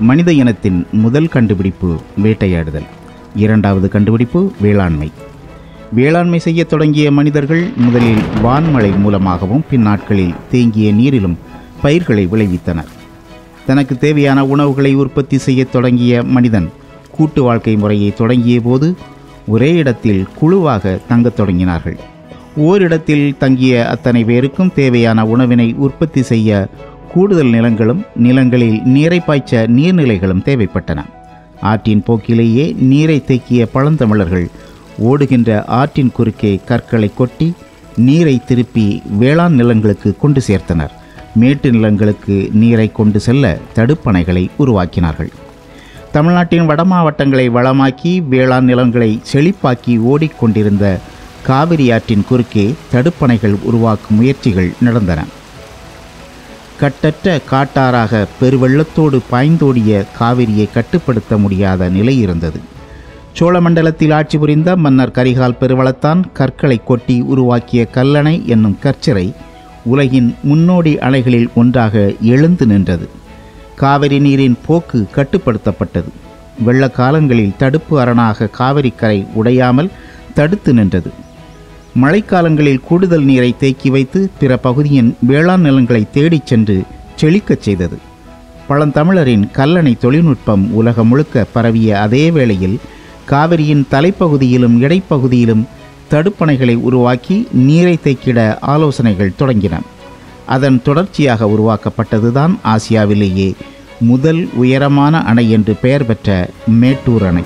மனித இனத்தின் முதல் கண்டுபிடிப்பு வேட்டையாடுதல் இரண்டாவது கண்டுபிடிப்பு வேளாண்மை வேளாண்மை செய்யத் தொடங்கிய மனிதர்கள் முதலில் வான்மழை மூலமாகவும் பின்னாட்களில் தேங்கிய நீரிலும் பயிர்களை விளைவித்தனர் தனக்கு தேவையான உணவுகளை உற்பத்தி செய்யத் தொடங்கிய மனிதன் கூட்டு வாழ்க்கை முறையை தொடங்கிய போது ஒரே இடத்தில் குழுவாக தங்கத் தொடங்கினார்கள் ஓரிடத்தில் தங்கிய அத்தனை பேருக்கும் தேவையான உணவினை உற்பத்தி செய்ய கூடுதல் நிலங்களும் நிலங்களில் நீரை பாய்ச்ச நீர்நிலைகளும் தேவைப்பட்டன ஆற்றின் போக்கிலேயே நீரை தேக்கிய பழந்தமிழர்கள் ஓடுகின்ற ஆற்றின் குறுக்கே கற்களை கொட்டி நீரை திருப்பி வேளாண் நிலங்களுக்கு கொண்டு சேர்த்தனர் மேட்டு நிலங்களுக்கு நீரை கொண்டு செல்ல தடுப்பணைகளை உருவாக்கினார்கள் தமிழ்நாட்டின் வட மாவட்டங்களை வளமாக்கி வேளாண் நிலங்களை செழிப்பாக்கி ஓடிக்கொண்டிருந்த காவிரி ஆற்றின் குறுக்கே தடுப்பணைகள் உருவாக்கும் முயற்சிகள் நடந்தன கட்டற்ற காட்டாறாக பெருவெள்ளத்தோடு பாய்ந்தோடிய காவிரியை கட்டுப்படுத்த முடியாத நிலை இருந்தது சோழமண்டலத்தில் ஆட்சி புரிந்த மன்னர் கரிகால் பெருவளத்தான் கற்களை கொட்டி உருவாக்கிய கல்லணை என்னும் கற்சிறை உலகின் முன்னோடி அணைகளில் ஒன்றாக எழுந்து நின்றது காவிரி நீரின் போக்கு கட்டுப்படுத்தப்பட்டது வெள்ளக்காலங்களில் தடுப்பு அரணாக காவிரி கரை உடையாமல் தடுத்து நின்றது மழைக்காலங்களில் கூடுதல் நீரை தேக்கி வைத்து பிற பகுதியின் வேளாண் நிலங்களை தேடிச் சென்று செழிக்கச் செய்தது பழந்தமிழரின் கல்லணை தொழில்நுட்பம் உலகம் முழுக்க பரவிய அதே வேளையில் காவிரியின் தலைப்பகுதியிலும் இடைப்பகுதியிலும் தடுப்பணைகளை உருவாக்கி நீரை தேக்கிட ஆலோசனைகள் தொடங்கின அதன் தொடர்ச்சியாக உருவாக்கப்பட்டதுதான் ஆசியாவிலேயே முதல் உயரமான அணை என்று பெயர் பெற்ற மேட்டூர் அணை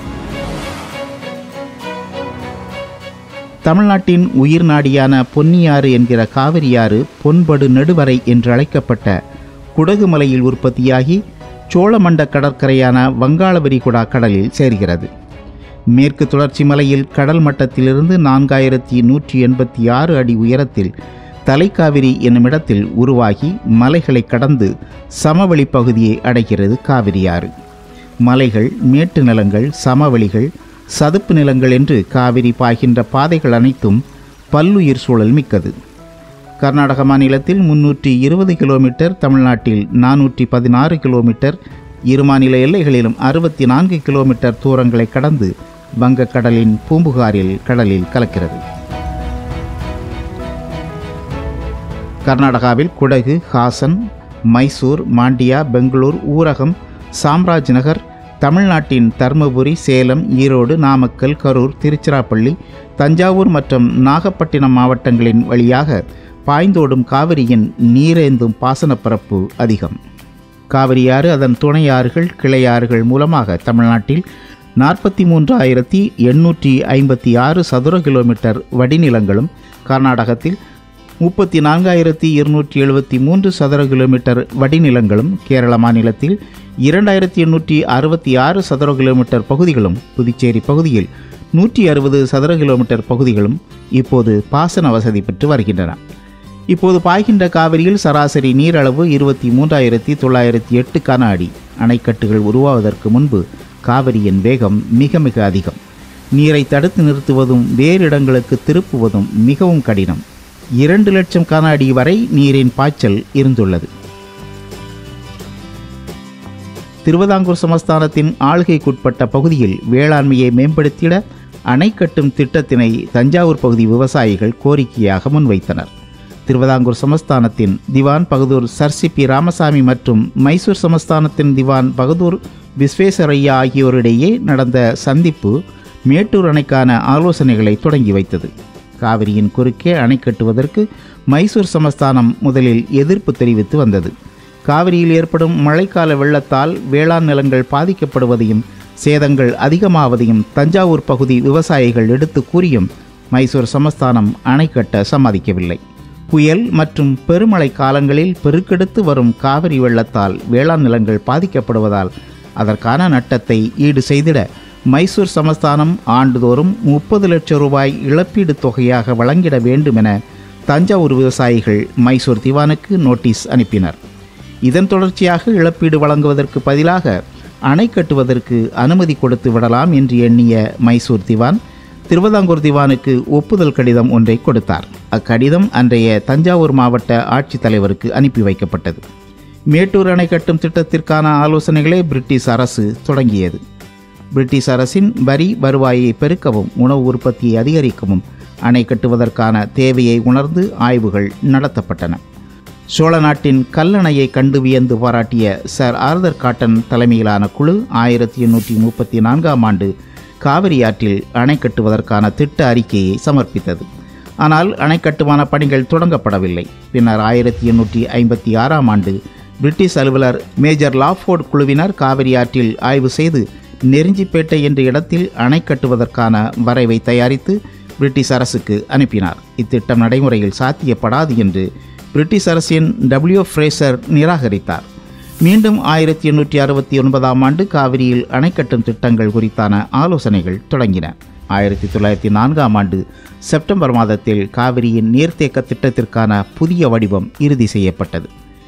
தமிழ்நாட்டின் உயிர் நாடியான பொன்னியாறு என்கிற காவிரியாறு பொன்படு நெடுவரை என்று அழைக்கப்பட்ட குடகு மலையில் உற்பத்தியாகி சோழமண்ட கடற்கரையான வங்காள விரிகுடா கடலில் சேர்கிறது மேற்கு தொடர்ச்சி மலையில் கடல் மட்டத்திலிருந்து நான்காயிரத்தி நூற்றி எண்பத்தி ஆறு அடி உயரத்தில் தலைக்காவிரி என்னும் இடத்தில் உருவாகி மலைகளை கடந்து சமவெளி பகுதியை அடைகிறது காவிரியாறு மலைகள் மேட்டு நிலங்கள் சமவெளிகள் சதுப்பு நிலங்கள் என்று காவிரி பாய்கின்ற பாதைகள் அனைத்தும் பல்லுயிர் சூழல் மிக்கது கர்நாடக மாநிலத்தில் முன்னூற்றி இருபது கிலோமீட்டர் தமிழ்நாட்டில் நானூற்றி பதினாறு கிலோமீட்டர் இரு மாநில எல்லைகளிலும் அறுபத்தி நான்கு கிலோமீட்டர் தூரங்களை கடந்து வங்கக்கடலின் பூம்புகாரில் கடலில் கலக்கிறது கர்நாடகாவில் குடகு ஹாசன் மைசூர் மாண்டியா பெங்களூர் ஊரகம் சாம்ராஜ் நகர் தமிழ்நாட்டின் தர்மபுரி சேலம் ஈரோடு நாமக்கல் கரூர் திருச்சிராப்பள்ளி தஞ்சாவூர் மற்றும் நாகப்பட்டினம் மாவட்டங்களின் வழியாக பாய்ந்தோடும் காவிரியின் நீரேந்தும் பாசனப்பரப்பு அதிகம் காவிரியாறு அதன் துணையாறுகள் கிளையாறுகள் மூலமாக தமிழ்நாட்டில் நாற்பத்தி மூன்றாயிரத்தி எண்ணூற்றி ஐம்பத்தி ஆறு சதுர கிலோமீட்டர் வடிநிலங்களும் கர்நாடகத்தில் முப்பத்தி நான்காயிரத்தி இருநூற்றி எழுபத்தி மூன்று சதுர கிலோமீட்டர் வடிநிலங்களும் கேரள மாநிலத்தில் இரண்டாயிரத்தி எண்ணூற்றி அறுபத்தி ஆறு சதுர கிலோமீட்டர் பகுதிகளும் புதுச்சேரி பகுதியில் நூற்றி அறுபது சதுர கிலோமீட்டர் பகுதிகளும் இப்போது பாசன வசதி பெற்று வருகின்றன இப்போது பாய்கின்ற காவிரியில் சராசரி நீரளவு இருபத்தி மூன்றாயிரத்தி தொள்ளாயிரத்தி எட்டு கன அடி அணைக்கட்டுகள் உருவாவதற்கு முன்பு காவிரியின் வேகம் மிக மிக அதிகம் நீரை தடுத்து நிறுத்துவதும் வேறு இடங்களுக்கு திருப்புவதும் மிகவும் கடினம் இரண்டு லட்சம் கன அடி வரை நீரின் பாய்ச்சல் இருந்துள்ளது திருவிதாங்கூர் சமஸ்தானத்தின் ஆளுகைக்குட்பட்ட பகுதியில் வேளாண்மையை மேம்படுத்திட அணை கட்டும் திட்டத்தினை தஞ்சாவூர் பகுதி விவசாயிகள் கோரிக்கையாக முன்வைத்தனர் திருவிதாங்கூர் சமஸ்தானத்தின் திவான் பகதூர் சர்சி பி ராமசாமி மற்றும் மைசூர் சமஸ்தானத்தின் திவான் பகதூர் விஸ்வேஸ்வரையா ஆகியோரிடையே நடந்த சந்திப்பு மேட்டூர் அணைக்கான ஆலோசனைகளை தொடங்கி வைத்தது காவிரியின் குறுக்கே அணை கட்டுவதற்கு மைசூர் சமஸ்தானம் முதலில் எதிர்ப்பு தெரிவித்து வந்தது காவிரியில் ஏற்படும் மழைக்கால வெள்ளத்தால் வேளாண் நிலங்கள் பாதிக்கப்படுவதையும் சேதங்கள் அதிகமாவதையும் தஞ்சாவூர் பகுதி விவசாயிகள் எடுத்து கூறியும் மைசூர் சமஸ்தானம் அணை கட்ட சம்மதிக்கவில்லை புயல் மற்றும் பெருமழை காலங்களில் பெருக்கெடுத்து வரும் காவிரி வெள்ளத்தால் வேளாண் நிலங்கள் பாதிக்கப்படுவதால் அதற்கான நட்டத்தை ஈடு செய்திட மைசூர் சமஸ்தானம் ஆண்டுதோறும் முப்பது லட்சம் ரூபாய் இழப்பீடு தொகையாக வழங்கிட வேண்டும் என தஞ்சாவூர் விவசாயிகள் மைசூர் திவானுக்கு நோட்டீஸ் அனுப்பினர் இதன் தொடர்ச்சியாக இழப்பீடு வழங்குவதற்கு பதிலாக அணை கட்டுவதற்கு அனுமதி கொடுத்து விடலாம் என்று எண்ணிய மைசூர் திவான் திருவிதாங்கூர் திவானுக்கு ஒப்புதல் கடிதம் ஒன்றை கொடுத்தார் அக்கடிதம் அன்றைய தஞ்சாவூர் மாவட்ட ஆட்சித்தலைவருக்கு அனுப்பி வைக்கப்பட்டது மேட்டூர் அணை கட்டும் திட்டத்திற்கான ஆலோசனைகளை பிரிட்டிஷ் அரசு தொடங்கியது பிரிட்டிஷ் அரசின் வரி வருவாயை பெருக்கவும் உணவு உற்பத்தியை அதிகரிக்கவும் அணை கட்டுவதற்கான தேவையை உணர்ந்து ஆய்வுகள் நடத்தப்பட்டன சோழ நாட்டின் கல்லணையை கண்டு வியந்து பாராட்டிய சர் ஆர்தர் காட்டன் தலைமையிலான குழு ஆயிரத்தி எண்ணூற்றி முப்பத்தி நான்காம் ஆண்டு காவிரி ஆற்றில் அணை கட்டுவதற்கான திட்ட அறிக்கையை சமர்ப்பித்தது ஆனால் அணை கட்டுமான பணிகள் தொடங்கப்படவில்லை பின்னர் ஆயிரத்தி எண்ணூற்றி ஐம்பத்தி ஆறாம் ஆண்டு பிரிட்டிஷ் அலுவலர் மேஜர் லாஃபோர்ட் குழுவினர் காவிரி ஆற்றில் ஆய்வு செய்து நெருஞ்சிப்பேட்டை என்ற இடத்தில் அணை கட்டுவதற்கான வரைவை தயாரித்து பிரிட்டிஷ் அரசுக்கு அனுப்பினார் இத்திட்டம் நடைமுறையில் சாத்தியப்படாது என்று பிரிட்டிஷ் அரசின் டபிள்யூ ஃப்ரேசர் நிராகரித்தார் மீண்டும் ஆயிரத்தி எண்ணூற்றி அறுபத்தி ஒன்பதாம் ஆண்டு காவிரியில் அணை கட்டும் திட்டங்கள் குறித்தான ஆலோசனைகள் தொடங்கின ஆயிரத்தி தொள்ளாயிரத்தி நான்காம் ஆண்டு செப்டம்பர் மாதத்தில் காவிரியின் நீர்த்தேக்க திட்டத்திற்கான புதிய வடிவம் இறுதி செய்யப்பட்டது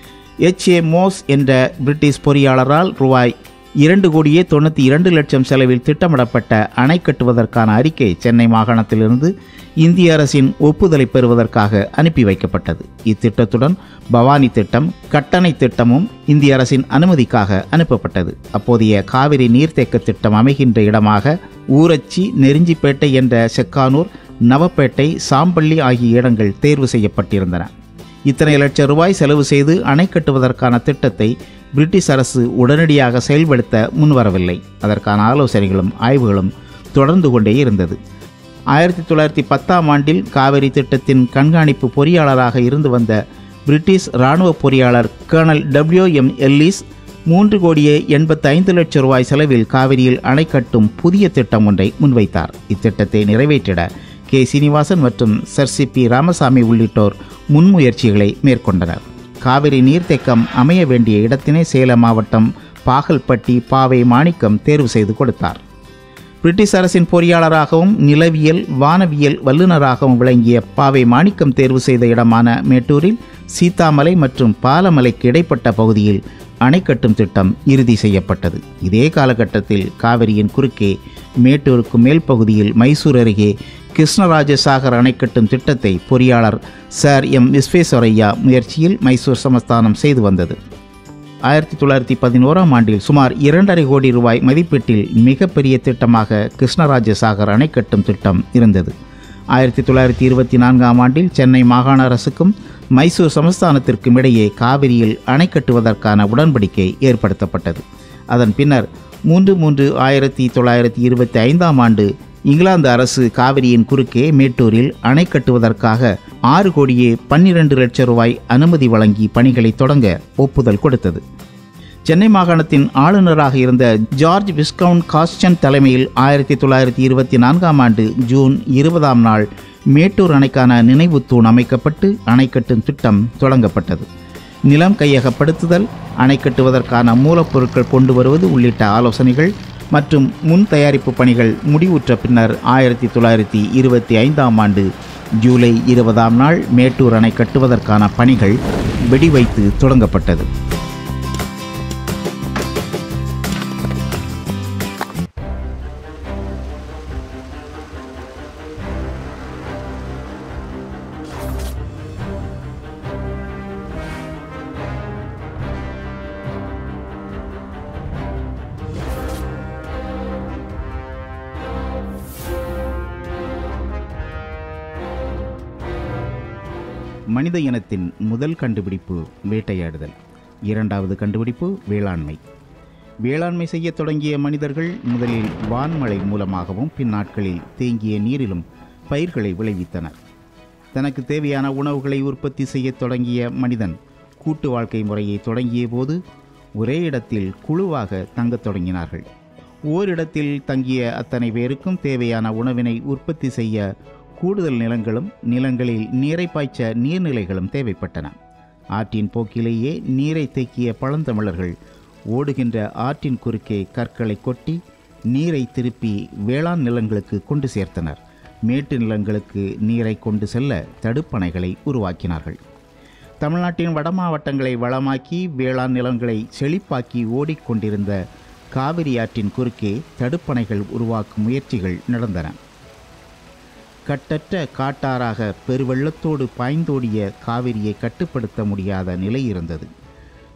எச் ஏ மோஸ் என்ற பிரிட்டிஷ் பொறியாளரால் ரூபாய் இரண்டு கோடியே தொண்ணூற்றி இரண்டு லட்சம் செலவில் திட்டமிடப்பட்ட அணை கட்டுவதற்கான அறிக்கை சென்னை மாகாணத்திலிருந்து இந்திய அரசின் ஒப்புதலை பெறுவதற்காக அனுப்பி வைக்கப்பட்டது இத்திட்டத்துடன் பவானி திட்டம் கட்டணை திட்டமும் இந்திய அரசின் அனுமதிக்காக அனுப்பப்பட்டது அப்போதைய காவிரி நீர்த்தேக்க திட்டம் அமைகின்ற இடமாக ஊரச்சி நெருஞ்சிப்பேட்டை என்ற செக்கானூர் நவப்பேட்டை சாம்பள்ளி ஆகிய இடங்கள் தேர்வு செய்யப்பட்டிருந்தன இத்தனை லட்சம் ரூபாய் செலவு செய்து அணை கட்டுவதற்கான திட்டத்தை பிரிட்டிஷ் அரசு உடனடியாக செயல்படுத்த முன்வரவில்லை அதற்கான ஆலோசனைகளும் ஆய்வுகளும் தொடர்ந்து கொண்டே இருந்தது ஆயிரத்தி தொள்ளாயிரத்தி பத்தாம் ஆண்டில் காவிரி திட்டத்தின் கண்காணிப்பு பொறியாளராக இருந்து வந்த பிரிட்டிஷ் இராணுவ பொறியாளர் கர்னல் டபிள்யூ எம் எல்லிஸ் மூன்று கோடியே எண்பத்தி ஐந்து லட்சம் ரூபாய் செலவில் காவிரியில் அணை கட்டும் புதிய திட்டம் ஒன்றை முன்வைத்தார் இத்திட்டத்தை நிறைவேற்றிட கே சீனிவாசன் மற்றும் சர் சி பி ராமசாமி உள்ளிட்டோர் முன்முயற்சிகளை மேற்கொண்டனர் காவிரி நீர்த்தேக்கம் அமைய வேண்டிய இடத்தினை சேலம் மாவட்டம் பாகல்பட்டி பாவை மாணிக்கம் தேர்வு செய்து கொடுத்தார் பிரிட்டிஷ் அரசின் பொறியாளராகவும் நிலவியல் வானவியல் வல்லுநராகவும் விளங்கிய பாவை மாணிக்கம் தேர்வு செய்த இடமான மேட்டூரில் சீத்தாமலை மற்றும் பாலமலைக்கு இடைப்பட்ட பகுதியில் அணை கட்டும் திட்டம் இறுதி செய்யப்பட்டது இதே காலகட்டத்தில் காவிரியின் குறுக்கே மேட்டூருக்கு மேல் பகுதியில் மைசூர் அருகே கிருஷ்ணராஜசாகர் அணை கட்டும் திட்டத்தை பொறியாளர் சார் எம் விஸ்வேஸ்வரையா முயற்சியில் மைசூர் சமஸ்தானம் செய்து வந்தது ஆயிரத்தி தொள்ளாயிரத்தி பதினோராம் ஆண்டில் சுமார் இரண்டரை கோடி ரூபாய் மதிப்பீட்டில் மிகப்பெரிய திட்டமாக கிருஷ்ணராஜசாகர் அணை கட்டும் திட்டம் இருந்தது ஆயிரத்தி தொள்ளாயிரத்தி இருபத்தி நான்காம் ஆண்டில் சென்னை மாகாண அரசுக்கும் மைசூர் சமஸ்தானத்திற்கும் இடையே காவிரியில் அணை கட்டுவதற்கான உடன்படிக்கை ஏற்படுத்தப்பட்டது அதன் பின்னர் மூன்று மூன்று ஆயிரத்தி தொள்ளாயிரத்தி இருபத்தி ஐந்தாம் ஆண்டு இங்கிலாந்து அரசு காவிரியின் குறுக்கே மேட்டூரில் அணை கட்டுவதற்காக ஆறு கோடியே பன்னிரண்டு லட்சம் ரூபாய் அனுமதி வழங்கி பணிகளை தொடங்க ஒப்புதல் கொடுத்தது சென்னை மாகாணத்தின் ஆளுநராக இருந்த ஜார்ஜ் விஸ்கவுண்ட் காஸ்டன் தலைமையில் ஆயிரத்தி தொள்ளாயிரத்தி இருபத்தி நான்காம் ஆண்டு ஜூன் இருபதாம் நாள் மேட்டூர் அணைக்கான நினைவு தூண் அமைக்கப்பட்டு அணை கட்டும் திட்டம் தொடங்கப்பட்டது நிலம் கையகப்படுத்துதல் அணை கட்டுவதற்கான மூலப்பொருட்கள் கொண்டு வருவது உள்ளிட்ட ஆலோசனைகள் மற்றும் முன் தயாரிப்பு பணிகள் முடிவுற்ற பின்னர் ஆயிரத்தி தொள்ளாயிரத்தி இருபத்தி ஐந்தாம் ஆண்டு ஜூலை இருபதாம் நாள் மேட்டூர் அணை கட்டுவதற்கான பணிகள் வெடிவைத்து தொடங்கப்பட்டது மனித இனத்தின் முதல் கண்டுபிடிப்பு வேட்டையாடுதல் இரண்டாவது கண்டுபிடிப்பு வேளாண்மை வேளாண்மை செய்யத் தொடங்கிய மனிதர்கள் முதலில் வான்மழை மூலமாகவும் பின்னாட்களில் தேங்கிய நீரிலும் பயிர்களை விளைவித்தனர் தனக்கு தேவையான உணவுகளை உற்பத்தி செய்யத் தொடங்கிய மனிதன் கூட்டு வாழ்க்கை முறையை தொடங்கிய போது ஒரே இடத்தில் குழுவாக தங்கத் தொடங்கினார்கள் ஓரிடத்தில் தங்கிய அத்தனை பேருக்கும் தேவையான உணவினை உற்பத்தி செய்ய கூடுதல் நிலங்களும் நிலங்களில் நீரை பாய்ச்ச நீர்நிலைகளும் தேவைப்பட்டன ஆற்றின் போக்கிலேயே நீரை தேக்கிய பழந்தமிழர்கள் ஓடுகின்ற ஆற்றின் குறுக்கே கற்களை கொட்டி நீரை திருப்பி வேளாண் நிலங்களுக்கு கொண்டு சேர்த்தனர் மேட்டு நிலங்களுக்கு நீரை கொண்டு செல்ல தடுப்பணைகளை உருவாக்கினார்கள் தமிழ்நாட்டின் வட மாவட்டங்களை வளமாக்கி வேளாண் நிலங்களை செழிப்பாக்கி ஓடிக்கொண்டிருந்த காவிரி ஆற்றின் குறுக்கே தடுப்பணைகள் உருவாக்கும் முயற்சிகள் நடந்தன கட்டற்ற காட்டாறாக பெருவெள்ளத்தோடு பாய்ந்தோடிய காவிரியை கட்டுப்படுத்த முடியாத நிலை இருந்தது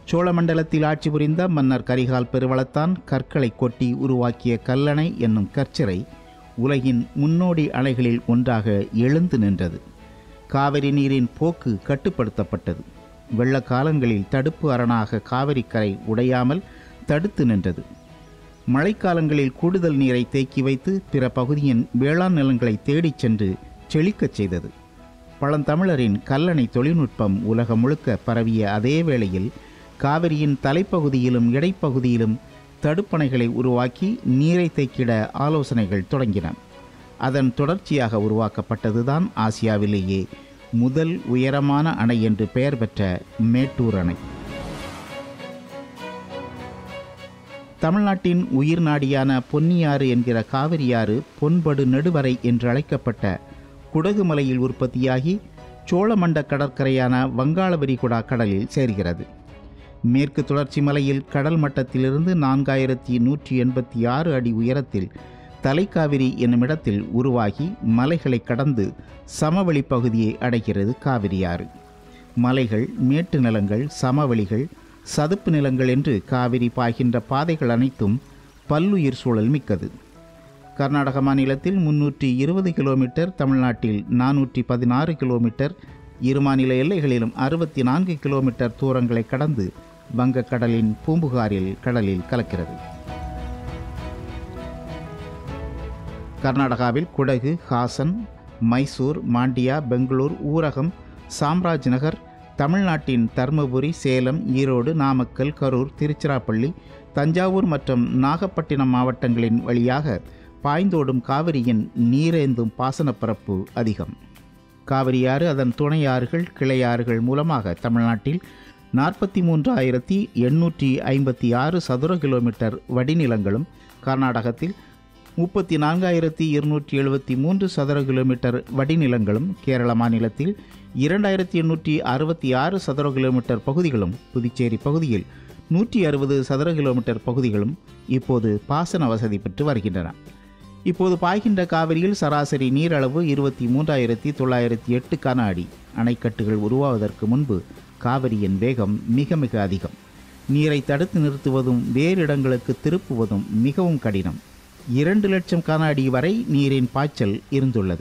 சோழமண்டலத்தில் ஆட்சி புரிந்த மன்னர் கரிகால் பெருவளத்தான் கற்களை கொட்டி உருவாக்கிய கல்லணை என்னும் கற்சிறை உலகின் முன்னோடி அணைகளில் ஒன்றாக எழுந்து நின்றது காவிரி நீரின் போக்கு கட்டுப்படுத்தப்பட்டது வெள்ளக்காலங்களில் தடுப்பு அரணாக காவிரி கரை உடையாமல் தடுத்து நின்றது மழைக்காலங்களில் கூடுதல் நீரை தேக்கி வைத்து பிற பகுதியின் வேளாண் நிலங்களை தேடிச் சென்று செழிக்கச் செய்தது பழந்தமிழரின் கல்லணை தொழில்நுட்பம் உலகம் முழுக்க பரவிய அதே வேளையில் காவிரியின் தலைப்பகுதியிலும் இடைப்பகுதியிலும் தடுப்பணைகளை உருவாக்கி நீரை தேக்கிட ஆலோசனைகள் தொடங்கின அதன் தொடர்ச்சியாக உருவாக்கப்பட்டதுதான் ஆசியாவிலேயே முதல் உயரமான அணை என்று பெயர் பெற்ற மேட்டூர் அணை தமிழ்நாட்டின் உயிர் நாடியான பொன்னியாறு என்கிற காவிரியாறு பொன்படு நெடுவரை என்று அழைக்கப்பட்ட குடகு மலையில் உற்பத்தியாகி சோழமண்ட கடற்கரையான வங்காள விரிகுடா கடலில் சேர்கிறது மேற்கு தொடர்ச்சி மலையில் கடல் மட்டத்திலிருந்து நான்காயிரத்தி நூற்றி எண்பத்தி ஆறு அடி உயரத்தில் தலைக்காவிரி என்னும் இடத்தில் உருவாகி மலைகளை கடந்து சமவெளி பகுதியை அடைகிறது காவிரியாறு மலைகள் மேட்டு நிலங்கள் சமவெளிகள் சதுப்பு நிலங்கள் என்று காவிரி பாய்கின்ற பாதைகள் அனைத்தும் பல்லுயிர் சூழல் மிக்கது கர்நாடக மாநிலத்தில் முன்னூற்றி இருபது கிலோமீட்டர் தமிழ்நாட்டில் நானூற்றி பதினாறு கிலோமீட்டர் இரு மாநில எல்லைகளிலும் அறுபத்தி நான்கு கிலோமீட்டர் தூரங்களை கடந்து வங்கக்கடலின் பூம்புகாரில் கடலில் கலக்கிறது கர்நாடகாவில் குடகு ஹாசன் மைசூர் மாண்டியா பெங்களூர் ஊரகம் சாம்ராஜ் நகர் தமிழ்நாட்டின் தர்மபுரி சேலம் ஈரோடு நாமக்கல் கரூர் திருச்சிராப்பள்ளி தஞ்சாவூர் மற்றும் நாகப்பட்டினம் மாவட்டங்களின் வழியாக பாய்ந்தோடும் காவிரியின் நீரேந்தும் பாசனப்பரப்பு அதிகம் காவிரியாறு அதன் துணையாறுகள் கிளையாறுகள் மூலமாக தமிழ்நாட்டில் நாற்பத்தி மூன்றாயிரத்தி எண்ணூற்றி ஐம்பத்தி ஆறு சதுர கிலோமீட்டர் வடிநிலங்களும் கர்நாடகத்தில் முப்பத்தி நான்காயிரத்தி இருநூற்றி எழுபத்தி மூன்று சதுர கிலோமீட்டர் வடிநிலங்களும் கேரள மாநிலத்தில் இரண்டாயிரத்தி எண்ணூற்றி அறுபத்தி ஆறு சதுர கிலோமீட்டர் பகுதிகளும் புதுச்சேரி பகுதியில் நூற்றி அறுபது சதுர கிலோமீட்டர் பகுதிகளும் இப்போது பாசன வசதி பெற்று வருகின்றன இப்போது பாய்கின்ற காவிரியில் சராசரி நீரளவு இருபத்தி மூன்றாயிரத்தி தொள்ளாயிரத்தி எட்டு கன அடி அணைக்கட்டுகள் உருவாவதற்கு முன்பு காவிரியின் வேகம் மிக மிக அதிகம் நீரை தடுத்து நிறுத்துவதும் வேறு இடங்களுக்கு திருப்புவதும் மிகவும் கடினம் இரண்டு லட்சம் கன அடி வரை நீரின் பாய்ச்சல் இருந்துள்ளது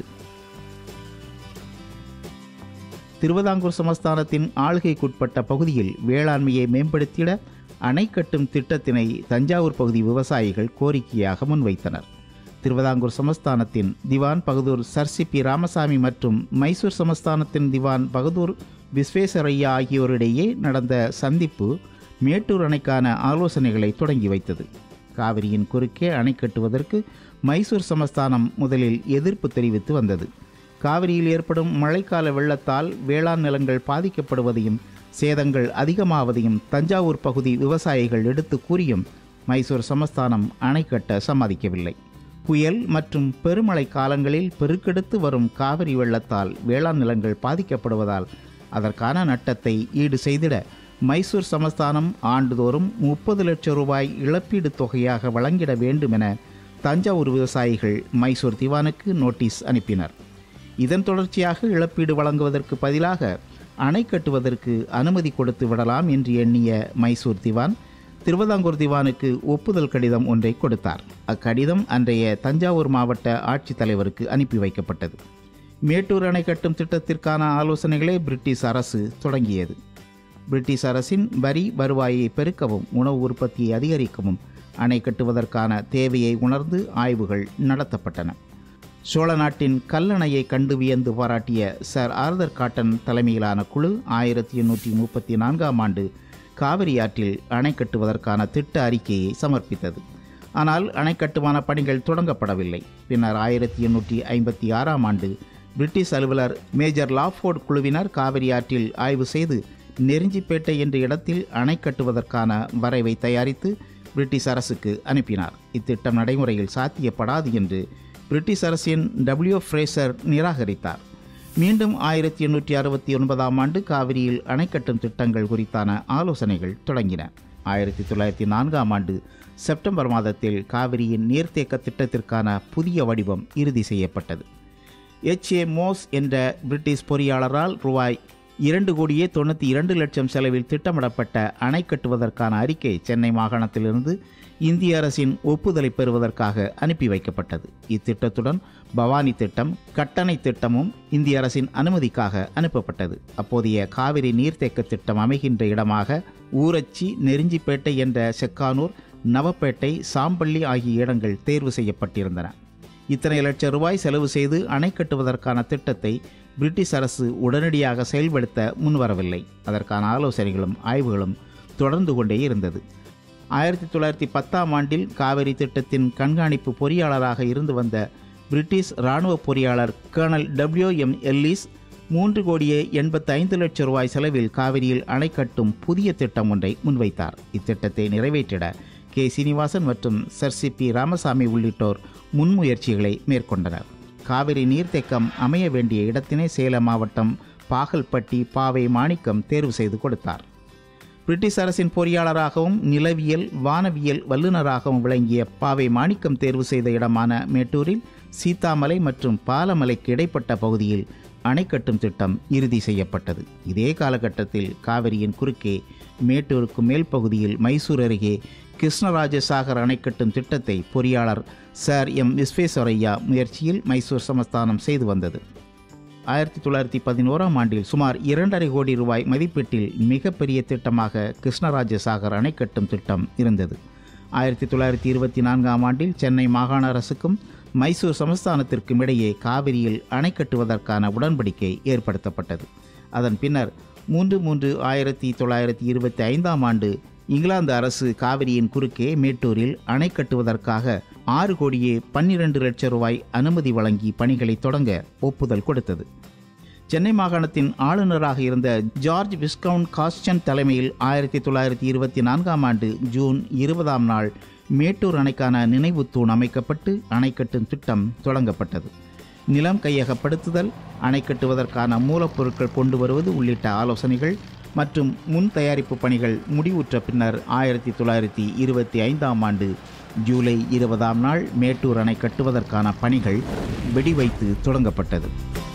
திருவிதாங்கூர் சமஸ்தானத்தின் ஆளுகைக்குட்பட்ட பகுதியில் வேளாண்மையை மேம்படுத்திட அணை கட்டும் திட்டத்தினை தஞ்சாவூர் பகுதி விவசாயிகள் கோரிக்கையாக முன்வைத்தனர் திருவிதாங்கூர் சமஸ்தானத்தின் திவான் பகதூர் சர் பி ராமசாமி மற்றும் மைசூர் சமஸ்தானத்தின் திவான் பகதூர் விஸ்வேஸ்வரையா ஆகியோரிடையே நடந்த சந்திப்பு மேட்டூர் அணைக்கான ஆலோசனைகளை தொடங்கி வைத்தது காவிரியின் குறுக்கே அணை கட்டுவதற்கு மைசூர் சமஸ்தானம் முதலில் எதிர்ப்பு தெரிவித்து வந்தது காவிரியில் ஏற்படும் மழைக்கால வெள்ளத்தால் வேளாண் நிலங்கள் பாதிக்கப்படுவதையும் சேதங்கள் அதிகமாவதையும் தஞ்சாவூர் பகுதி விவசாயிகள் எடுத்து கூறியும் மைசூர் சமஸ்தானம் அணை கட்ட சம்மதிக்கவில்லை புயல் மற்றும் பெருமழை காலங்களில் பெருக்கெடுத்து வரும் காவிரி வெள்ளத்தால் வேளாண் நிலங்கள் பாதிக்கப்படுவதால் அதற்கான நட்டத்தை ஈடு செய்திட மைசூர் சமஸ்தானம் ஆண்டுதோறும் முப்பது லட்சம் ரூபாய் இழப்பீடு தொகையாக வழங்கிட வேண்டும் என தஞ்சாவூர் விவசாயிகள் மைசூர் திவானுக்கு நோட்டீஸ் அனுப்பினர் இதன் தொடர்ச்சியாக இழப்பீடு வழங்குவதற்கு பதிலாக அணை கட்டுவதற்கு அனுமதி கொடுத்து விடலாம் என்று எண்ணிய மைசூர் திவான் திருவிதாங்கூர் திவானுக்கு ஒப்புதல் கடிதம் ஒன்றை கொடுத்தார் அக்கடிதம் அன்றைய தஞ்சாவூர் மாவட்ட ஆட்சித்தலைவருக்கு அனுப்பி வைக்கப்பட்டது மேட்டூர் அணை கட்டும் திட்டத்திற்கான ஆலோசனைகளை பிரிட்டிஷ் அரசு தொடங்கியது பிரிட்டிஷ் அரசின் வரி வருவாயை பெருக்கவும் உணவு உற்பத்தியை அதிகரிக்கவும் அணை கட்டுவதற்கான தேவையை உணர்ந்து ஆய்வுகள் நடத்தப்பட்டன சோழ நாட்டின் கல்லணையை கண்டு வியந்து பாராட்டிய சர் ஆர்தர் காட்டன் தலைமையிலான குழு ஆயிரத்தி எண்ணூற்றி முப்பத்தி நான்காம் ஆண்டு காவிரி ஆற்றில் அணை கட்டுவதற்கான திட்ட அறிக்கையை சமர்ப்பித்தது ஆனால் அணை கட்டுமான பணிகள் தொடங்கப்படவில்லை பின்னர் ஆயிரத்தி எண்ணூற்றி ஐம்பத்தி ஆறாம் ஆண்டு பிரிட்டிஷ் அலுவலர் மேஜர் லாஃபோர்ட் குழுவினர் காவிரி ஆற்றில் ஆய்வு செய்து நெருஞ்சிப்பேட்டை என்ற இடத்தில் அணை கட்டுவதற்கான வரைவை தயாரித்து பிரிட்டிஷ் அரசுக்கு அனுப்பினார் இத்திட்டம் நடைமுறையில் சாத்தியப்படாது என்று பிரிட்டிஷ் அரசின் டபிள்யூ ஃப்ரேசர் நிராகரித்தார் மீண்டும் ஆயிரத்தி எண்ணூற்றி அறுபத்தி ஒன்பதாம் ஆண்டு காவிரியில் அணை கட்டும் திட்டங்கள் குறித்தான ஆலோசனைகள் தொடங்கின ஆயிரத்தி தொள்ளாயிரத்தி நான்காம் ஆண்டு செப்டம்பர் மாதத்தில் காவிரியின் நீர்த்தேக்க திட்டத்திற்கான புதிய வடிவம் இறுதி செய்யப்பட்டது எச் ஏ மோஸ் என்ற பிரிட்டிஷ் பொறியாளரால் ரூபாய் இரண்டு கோடியே தொண்ணூற்றி இரண்டு லட்சம் செலவில் திட்டமிடப்பட்ட அணை கட்டுவதற்கான அறிக்கை சென்னை மாகாணத்திலிருந்து இந்திய அரசின் ஒப்புதலை பெறுவதற்காக அனுப்பி வைக்கப்பட்டது இத்திட்டத்துடன் பவானி திட்டம் கட்டணை திட்டமும் இந்திய அரசின் அனுமதிக்காக அனுப்பப்பட்டது அப்போதைய காவிரி நீர்த்தேக்க திட்டம் அமைகின்ற இடமாக ஊரச்சி நெருஞ்சிப்பேட்டை என்ற செக்கானூர் நவப்பேட்டை சாம்பள்ளி ஆகிய இடங்கள் தேர்வு செய்யப்பட்டிருந்தன இத்தனை லட்சம் ரூபாய் செலவு செய்து அணை கட்டுவதற்கான திட்டத்தை பிரிட்டிஷ் அரசு உடனடியாக செயல்படுத்த முன்வரவில்லை அதற்கான ஆலோசனைகளும் ஆய்வுகளும் தொடர்ந்து கொண்டே இருந்தது ஆயிரத்தி தொள்ளாயிரத்தி பத்தாம் ஆண்டில் காவிரி திட்டத்தின் கண்காணிப்பு பொறியாளராக இருந்து வந்த பிரிட்டிஷ் இராணுவ பொறியாளர் கர்னல் டபிள்யூ எம் எல்லிஸ் மூன்று கோடியே எண்பத்தி ஐந்து லட்சம் ரூபாய் செலவில் காவிரியில் அணை கட்டும் புதிய திட்டம் ஒன்றை முன்வைத்தார் இத்திட்டத்தை நிறைவேற்றிட கே சீனிவாசன் மற்றும் சர் சி பி ராமசாமி உள்ளிட்டோர் முன்முயற்சிகளை மேற்கொண்டனர் காவிரி நீர்த்தேக்கம் அமைய வேண்டிய இடத்தினை சேலம் மாவட்டம் பாகல்பட்டி பாவை மாணிக்கம் தேர்வு செய்து கொடுத்தார் பிரிட்டிஷ் அரசின் பொறியாளராகவும் நிலவியல் வானவியல் வல்லுநராகவும் விளங்கிய பாவை மாணிக்கம் தேர்வு செய்த இடமான மேட்டூரில் சீத்தாமலை மற்றும் பாலமலைக்கு இடைப்பட்ட பகுதியில் அணை கட்டும் திட்டம் இறுதி செய்யப்பட்டது இதே காலகட்டத்தில் காவிரியின் குறுக்கே மேட்டூருக்கு மேல் பகுதியில் மைசூர் அருகே கிருஷ்ணராஜசாகர் அணை கட்டும் திட்டத்தை பொறியாளர் சார் எம் விஸ்வேஸ்வரையா முயற்சியில் மைசூர் சமஸ்தானம் செய்து வந்தது ஆயிரத்தி தொள்ளாயிரத்தி பதினோராம் ஆண்டில் சுமார் இரண்டரை கோடி ரூபாய் மதிப்பீட்டில் மிகப்பெரிய திட்டமாக கிருஷ்ணராஜசாகர் அணை கட்டும் திட்டம் இருந்தது ஆயிரத்தி தொள்ளாயிரத்தி இருபத்தி நான்காம் ஆண்டில் சென்னை மாகாண அரசுக்கும் மைசூர் சமஸ்தானத்திற்கும் இடையே காவிரியில் அணை கட்டுவதற்கான உடன்படிக்கை ஏற்படுத்தப்பட்டது அதன் பின்னர் மூன்று மூன்று ஆயிரத்தி தொள்ளாயிரத்தி இருபத்தி ஐந்தாம் ஆண்டு இங்கிலாந்து அரசு காவிரியின் குறுக்கே மேட்டூரில் அணை கட்டுவதற்காக ஆறு கோடியே பன்னிரண்டு லட்சம் ரூபாய் அனுமதி வழங்கி பணிகளை தொடங்க ஒப்புதல் கொடுத்தது சென்னை மாகாணத்தின் ஆளுநராக இருந்த ஜார்ஜ் விஸ்கவுண்ட் காஸ்டன் தலைமையில் ஆயிரத்தி தொள்ளாயிரத்தி இருபத்தி நான்காம் ஆண்டு ஜூன் இருபதாம் நாள் மேட்டூர் அணைக்கான நினைவு தூண் அமைக்கப்பட்டு அணை கட்டும் திட்டம் தொடங்கப்பட்டது நிலம் கையகப்படுத்துதல் அணை கட்டுவதற்கான மூலப்பொருட்கள் கொண்டு வருவது உள்ளிட்ட ஆலோசனைகள் மற்றும் முன் தயாரிப்பு பணிகள் முடிவுற்ற பின்னர் ஆயிரத்தி தொள்ளாயிரத்தி இருபத்தி ஐந்தாம் ஆண்டு ஜூலை இருபதாம் நாள் மேட்டூர் அணை கட்டுவதற்கான பணிகள் வெடிவைத்து தொடங்கப்பட்டது